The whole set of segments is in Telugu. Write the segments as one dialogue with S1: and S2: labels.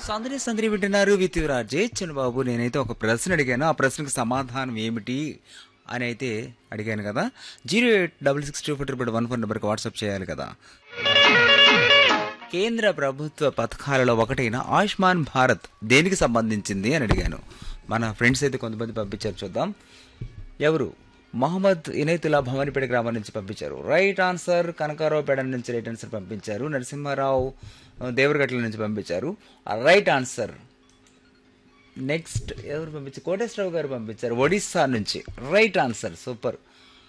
S1: సందడి సందడి వింటున్నారు విత్ రాజే బాబు నేనైతే ఒక ప్రశ్న అడిగాను ఆ ప్రశ్నకు సమాధానం ఏమిటి అని అయితే అడిగాను కదా zero eight double six two four triple one four నెంబర్కి వాట్సాప్ చేయాలి కదా కేంద్ర ప్రభుత్వ పథకాలలో ఒకటైన ఆయుష్మాన్ భారత్ దేనికి సంబంధించింది అని అడిగాను మన ఫ్రెండ్స్ అయితే కొంతమంది పంపించారు చూద్దాం ఎవరు మహమ్మద్ ఇనైతుల్లా భవానిపేట గ్రామం నుంచి పంపించారు రైట్ ఆన్సర్ కనకారావుపేట నుంచి రైట్ ఆన్సర్ పంపించారు నరసింహారావు ఆ, దేవరగట్ల నుంచి పంపించారు రైట్ ఆన్సర్ నెక్స్ట్ ఎవరు పంపించారు కోటేశ్వరరావు గారు పంపించారు ఒడిస్సా నుంచి రైట్ ఆన్సర్ సూపర్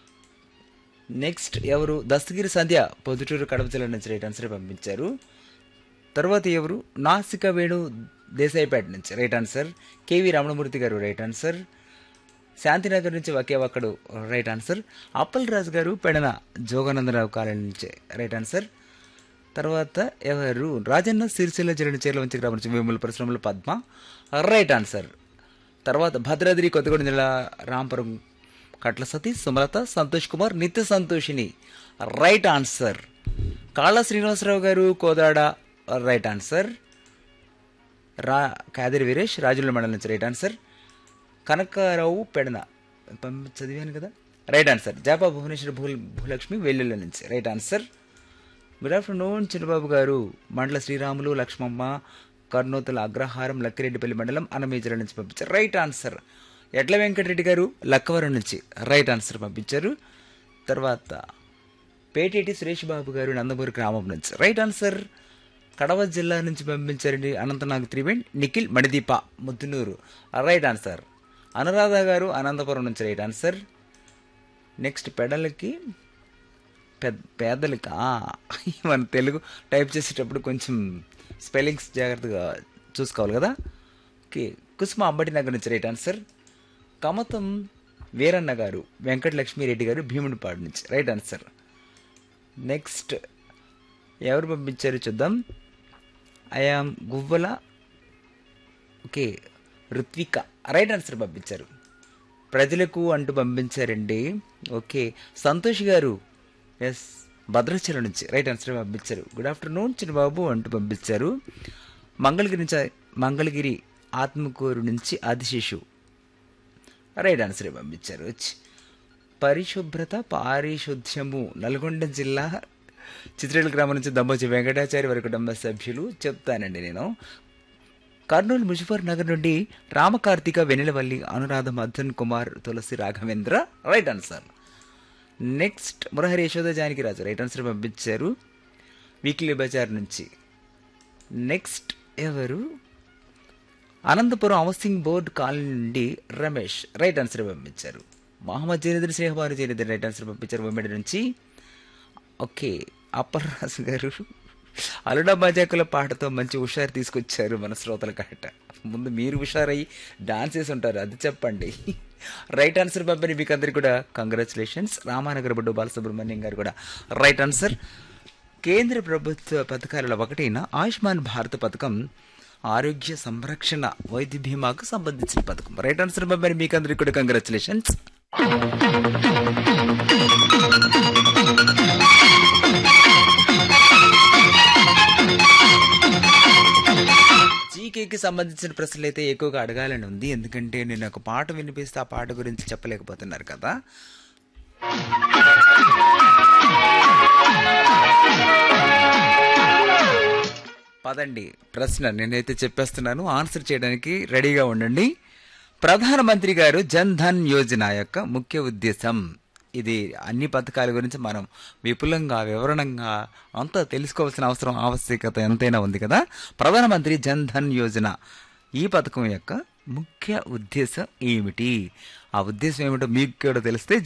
S1: నెక్స్ట్ ఎవరు దస్తగిరి సంధ్య పొద్దుటూరు కడప జిల్లా నుంచి రైట్ ఆన్సర్ పంపించారు తర్వాత ఎవరు నాసిక వేణు దేశాయిపేట నుంచి రైట్ ఆన్సర్ కేవి రమణమూర్తి గారు రైట్ ఆన్సర్ శాంతినగర్ నుంచి ఒకే ఒక్కడు right answer Appal Raju garu Pedana Joganandarao colony నుంచి రైట్ ఆన్సర్ తర్వాత ఎవరు రాజన్న సిరిసిల్ల జిల్లా చీరల వంచి గ్రామం నుంచి వేముల పరిశ్రమల పద్మ రైట్ ఆన్సర్ తర్వాత భద్రాద్రి కొత్తగూడెం జిల్లా రాంపురం కట్ల సతీష్ సుమలత సంతోష్ కుమార్ నిత్య సంతోషిని రైట్ ఆన్సర్ కాళ్ళ శ్రీనివాసరావు గారు కోదాడ రైట్ ఆన్సర్ రా కాదిరి వీరేష్ రాజుల మండలం నుంచి రైట్ ఆన్సర్ కనకారావు పెడన పంపి చదివాను కదా రైట్ ఆన్సర్ జాపా భువనేశ్వర్ భూ భూలక్ష్మి వెల్లుల్లి నుంచి right answer good afternoon Chinnababu garu Mandala Sriramulu Lakshmamma కర్నూతల అగ్రహారం లక్కిరెడ్డిపల్లి మండలం అనమేజల నుంచి పంపించారు రైట్ ఆన్సర్ ఎడ్ల వెంకటరెడ్డి గారు లక్కవరం నుంచి రైట్ ఆన్సర్ పంపించారు తర్వాత పేటేటి సురేష్ బాబు గారు నందమూరి గ్రామం నుంచి రైట్ ఆన్సర్ కడవ జిల్లా నుంచి పంపించారండి అనంతనాగ్ త్రివేణ్ నిఖిల్ మణిదీప ముద్దునూరు రైట్ ఆన్సర్ అనురాధ గారు అనంతపురం నుంచి రైట్ ఆన్సర్ నెక్స్ట్ పెడలకి పెద్ద పేదలకి ఆ, మన తెలుగు టైప్ చేసేటప్పుడు కొంచెం స్పెల్లింగ్స్ జాగ్రత్తగా చూసుకోవాలి కదా ఓకే కుసుమ అంబటి నగర్ నుంచి రైట్ ఆన్సర్ కమతం వీరన్న గారు వెంకటలక్ష్మిరెడ్డి గారు భీమునిపాడు నుంచి రైట్ ఆన్సర్ నెక్స్ట్ ఎవరు పంపించారు చూద్దాం I am Guvvala okay Ruthvika right answer పంపించారు ప్రజలకు అంటూ పంపించారండి ఓకే సంతోష్ గారు ఎస్ భద్రాచలం నుంచి రైట్ ఆన్సర్ పంపించారు గుడ్ ఆఫ్టర్నూన్ చిన్నబాబు అంటూ పంపించారు మంగళగిరి నుంచి మంగళగిరి ఆత్మకూరు నుంచి ఆదిశేషు రైట్ ఆన్సర్ పంపించారు వచ్చి పరిశుభ్రత పారిశుద్ధ్యము నల్గొండ జిల్లా చిత్రేల గ్రామం నుంచి దమ్మోజి వెంకటాచారి వారి కుటుంబ సభ్యులు చెప్తానండి నేను కర్నూలు ముజఫర్ నగర్ నుండి Ramakarthika Vennelavalli Anuradha Madhan Kumar Tulasi Raghavendra right answer next Murahari Yashoda Janaki Raju right answer పంపించారు వీక్లీ బజార్ నుంచి నెక్స్ట్ ఎవరు అనంతపురం హౌసింగ్ బోర్డ్ కాలనీ నుండి రమేష్ రైట్ ఆన్సర్ పంపించారు మహమ్మద్ జైనదర్ స్నేహబాను జైనదర్ రైట్ ఆన్సర్ పంపించారు ఉమ్మడి నుంచి ఓకే అప్పర్రాజు గారు అలుడా బజాకుల పాటతో మంచి హుషారు తీసుకొచ్చారు మన శ్రోతల కట్ట ముందు మీరు హుషారయ్యి డాన్స్ చేసి ఉంటారు అది చెప్పండి రైట్ ఆన్సర్ పంపిణీ మీకు అందరికి కూడా కంగ్రాచులేషన్స్ రామానగర్ బొడ్డు బాలసుబ్రహ్మణ్యం గారు కూడా రైట్ ఆన్సర్ కేంద్ర ప్రభుత్వ పథకాలలో ఒకటైన ఆయుష్మాన్ భారత్ పథకం ఆరోగ్య సంరక్షణ వైద్య బీమాకు సంబంధించిన పథకం రైట్ ఆన్సర్ పంపిణీ మీకు అందరికి కూడా కంగ్రాచులేషన్స్ జీకేకి సంబంధించిన ప్రశ్నలు అయితే ఎక్కువగా అడగాలని ఉంది ఎందుకంటే నేను ఒక పాట వినిపిస్తే ఆ పాట గురించి చెప్పలేకపోతున్నారు కదా పదండి ప్రశ్న నేనైతే చెప్పేస్తున్నాను ఆన్సర్ చేయడానికి రెడీగా ఉండండి ప్రధానమంత్రి గారు జన్ ధన్ యోజన యొక్క ముఖ్య ఉద్దేశం ఇది అన్ని పథకాల గురించి మనం విపులంగా వివరణంగా అంతా తెలుసుకోవాల్సిన అవసరం ఆవశ్యకత ఎంతైనా ఉంది కదా ప్రధానమంత్రి జన్ ధన్ యోజన ఈ పథకం యొక్క ముఖ్య ఉద్దేశం ఏమిటి ఆ ఉద్దేశం ఏమిటో మీకు కూడా తెలిస్తే